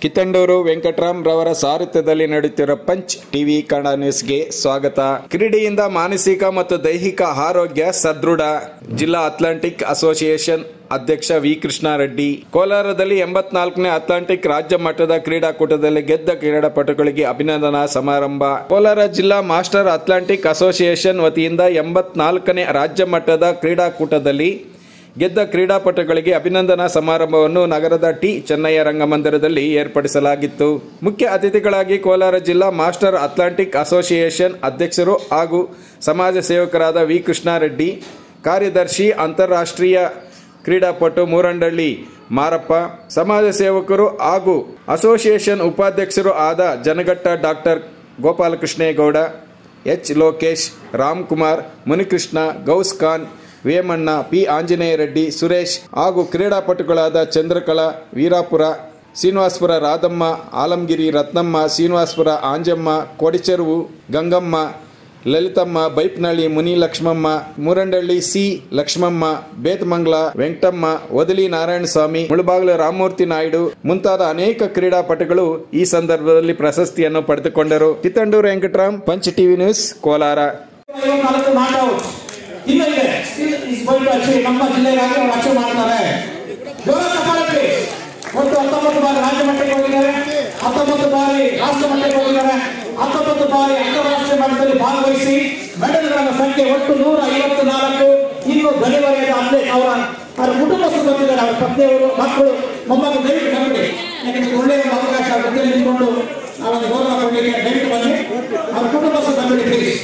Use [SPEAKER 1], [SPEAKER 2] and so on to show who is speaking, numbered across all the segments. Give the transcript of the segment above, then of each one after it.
[SPEAKER 1] ಕಿತ್ತಂಡೂರು ವೆಂಕಟರಾಮ್ ರವರ ಸಾರಥ್ಯದಲ್ಲಿ ನಡೆಯುತ್ತಿರುವ punch TV Kannada ನ್ಯೂಸ್ಗೆ ಸ್ವಾಗತ ಕ್ರೀಡೆಯಿಂದ ಮಾನಸಿಕ ಮತ್ತು ದೈಹಿಕ ಆರೋಗ್ಯ ಸದೃಢ ಜಿಲ್ಲಾ ಅಥ್ಲೆಟಿಕ್ ಅಸೋಸಿಯೇಷನ್ ಅಧ್ಯಕ್ಷ ವಿ ಕೃಷ್ಣಾರೆಡ್ಡಿ ಕೋಲಾರದಲ್ಲಿ ಎಂಬತ್ನಾಲ್ಕನೇ ಅಥ್ಲಾಂಟಿಕ್ ರಾಜ್ಯ ಮಟ್ಟದ ಕ್ರೀಡಾಕೂಟದಲ್ಲಿ ಗೆದ್ದ ಕ್ರೀಡಾಪಟುಗಳಿಗೆ ಅಭಿನಂದನಾ ಸಮಾರಂಭ ಕೋಲಾರ ಜಿಲ್ಲಾ ಮಾಸ್ಟರ್ ಅಥ್ಲಾಂಟಿಕ್ ಅಸೋಸಿಯೇಷನ್ ವತಿಯಿಂದ ಎಂಬತ್ನಾಲ್ಕನೇ ರಾಜ್ಯ ಮಟ್ಟದ ಕ್ರೀಡಾಕೂಟದಲ್ಲಿ ಗೆದ್ದ ಕ್ರೀಡಾಪಟುಗಳಿಗೆ ಅಭಿನಂದನಾ ಸಮಾರಂಭವನ್ನು ನಗರದ ಟಿ ಚೆನ್ನಯ್ಯ ರಂಗಮಂದಿರದಲ್ಲಿ ಏರ್ಪಡಿಸಲಾಗಿತ್ತು ಮುಖ್ಯ ಅತಿಥಿಗಳಾಗಿ ಕೋಲಾರ ಜಿಲ್ಲಾ ಮಾಸ್ಟರ್ ಅಥ್ಲಾಂಟಿಕ್ ಅಸೋಸಿಯೇಷನ್ ಅಧ್ಯಕ್ಷರು ಹಾಗೂ ಸಮಾಜ ಸೇವಕರಾದ ವಿ ಕೃಷ್ಣಾರೆಡ್ಡಿ ಕಾರ್ಯದರ್ಶಿ ಅಂತಾರಾಷ್ಟ್ರೀಯ ಕ್ರೀಡಾಪಟು ಮೂರಂಡಳ್ಳಿ ಮಾರಪ್ಪ ಸಮಾಜ ಸೇವಕರು ಹಾಗೂ ಅಸೋಸಿಯೇಷನ್ ಉಪಾಧ್ಯಕ್ಷರು ಆದ Janaghatta doctor Gopalakrishnegowda H Lokesh Ramkumar Munikrishna Ghouse Khan Vemanna P Anjaneya Reddy Suresh ಹಾಗೂ ಕ್ರೀಡಾಪಟುಗಳಾದ ಚಂದ್ರಕಲಾ ವೀರಾಪುರ ಶ್ರೀನಿವಾಸಪುರ ರಾಧಮ್ಮ ಆಲಂಗಿರಿ ರತ್ನಮ್ಮ ಶ್ರೀನಿವಾಸಪುರ ಆಂಜಮ್ಮ ಕೊಡಿಚೆರುವು ಗಂಗಮ್ಮ ಲಲಿತಮ್ಮ ಬೈಪ್ನಳ್ಳಿ ಮುನಿ ಲಕ್ಷ್ಮಮ್ಮ ಮೂರಂಡಳ್ಳಿ ಸಿ ಲಕ್ಷ್ಮಮ್ಮ ಬೇತಮಂಗ್ಲ ವೆಂಕಟಮ್ಮ ಒದಲಿ ನಾರಾಯಣಸ್ವಾಮಿ ಮುಳುಬಾಗಿಲು ರಾಮಮೂರ್ತಿ ನಾಯ್ಡು ಮುಂತಾದ ಅನೇಕ ಕ್ರೀಡಾಪಟುಗಳು ಈ ಸಂದರ್ಭದಲ್ಲಿ ಪ್ರಶಸ್ತಿಯನ್ನು ಪಡೆದುಕೊಂಡರು Kittandur Venkatram punch TV news Kolar
[SPEAKER 2] ನಾಲ್ಕು ನಾಟ್ ಔಟ್ ಇನ್ನೂ ಇದೆ still is going to achieve ನಮ್ಮ ಜಿಲ್ಲೆಗಾಗಿ ಅವ್ರು ಅಚೀವ್ ಮಾಡ್ತಾರೆ ಜೋರ ಚಪ್ಪಾಳೆ ಒಟ್ಟು ಹತ್ತೊಂಬತ್ತು ಬಾರಿ ರಾಜ್ಯ ಮಟ್ಟಕ್ಕೆ ಹೋಗಿದ್ದಾರೆ ಹತ್ತೊಂಬತ್ತು ಬಾರಿ ರಾಷ್ಟ್ರ ಮಟ್ಟಕ್ಕೆ ಹೋಗಿದ್ದಾರೆ ಹತ್ತೊಂಬತ್ತು ಬಾರಿ ಅಂತಾರಾಷ್ಟ್ರೀಯ ಮಟ್ಟದಲ್ಲಿ ಭಾಗವಹಿಸಿ ಮೆಡಲ್ಗಳ ಸಂಖ್ಯೆ ಒಟ್ಟು ನೂರ ಐವತ್ತು ನಾಲ್ಕು ಇನ್ನು ಧನಿವರೆಯದ ಅಲ್ಲೇ ಅವರ ಅವರ ಕುಟುಂಬಸ್ಥರು ಬಂದಿದ್ದಾರೆ ಅವರ ಪತ್ನಿಯವರು ಮಕ್ಕಳು ಮೊಮ್ಮಕ್ಕಳು ದಯವಿಟ್ಟು ಬಂದ್ಬಿಡಿ ಯಾಕಂದ್ರೆ ಒಳ್ಳೆಯ ಒಂದು ಅವಕಾಶ ಅವ್ರ ಜೊತೆಯಲ್ಲಿ ನಿಂತ್ಕೊಂಡು ನಾವೊಂದು ಗೌರವ ಕೊಡಲಿಕ್ಕೆ ದಯವಿಟ್ಟು ಬನ್ನಿ ಅವ್ರ ಕುಟುಂಬಸ್ಥರು ಬಂದ್ಬಿಡಿ ಪ್ಲೀಸ್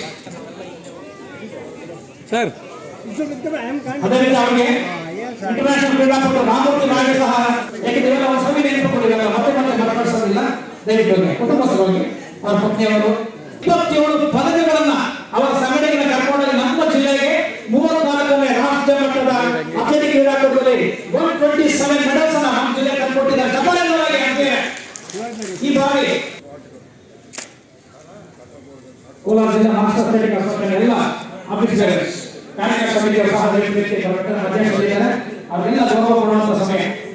[SPEAKER 3] ಸರ್
[SPEAKER 2] ಅದೇ ರೀತಿ ಅವರಿಗೆ ಇಂಟರ್ನ್ಯಾಷನಲ್ ಕ್ರೀಡಾಪಟು ರಾಮಮೂರ್ತಿ ನಾಯ್ಡು ಸಹ ಯಾಕೆಂದ್ರೆ ಇವೆಲ್ಲ ಒಂದು ಸಭೆ ನೆನಪಿಕೊಂಡಿದ್ದಾರೆ ಮತ್ತೆ ಮತ್ತೆ ಮಾತನಾಡಿಸೋದಿಲ್ಲ ದಯವಿಟ್ಟು ಹೋಗಿ ಕುಟುಂಬಸ್ಥರು ಅವರ ಪತ್ನಿಯವರು ಇಪ್ಪತ್ತೇಳು ಪದಕಗಳನ್ನ ಅವರ ಸಂಘಟನೆಗೆ ಕರ್ಕೊಂಡೋಗಿ ನಮ್ಮ ಜಿಲ್ಲೆಗೆ ಮೂವತ್ನಾಲ್ಕನೇ ರಾಷ್ಟ್ರ ಮಟ್ಟದ ಅಥ್ಲೆಟಿಕ್ ಕ್ರೀಡಾಕೂಟದಲ್ಲಿ ಒನ್ ಟ್ವೆಂಟಿ ಸೆವೆನ್ ಮೆಡಲ್ಸ್ ಅನ್ನ ನಮ್ಮ ಜಿಲ್ಲೆಗೆ ತಂದುಕೊಟ್ಟಿದ್ದಾರೆ ಚಪ್ಪಾಳೆಗಳಾಗಿ ಅಂತೆ ಈ ಬಾರಿ ಕೋಲಾರ ಜಿಲ್ಲಾ ಮಾಸ್ಟರ್ ಅಥ್ಲೆಟಿಕ್ ಅಸೋಸಿಯೇಷನ್ ಎಲ್ಲ ಆಫೀಸರ್ಸ್ ಕಾರ್ಯಕ್ರಮ ಸಮಿತಿಯ ಸಹ ದಯವಿಟ್ಟು ಅಧ್ಯಕ್ಷರಿದ್ದಾರೆ ಅವರೆಲ್ಲ ಗೌರವ ಕೊಡುವಂತ ಸಮಯ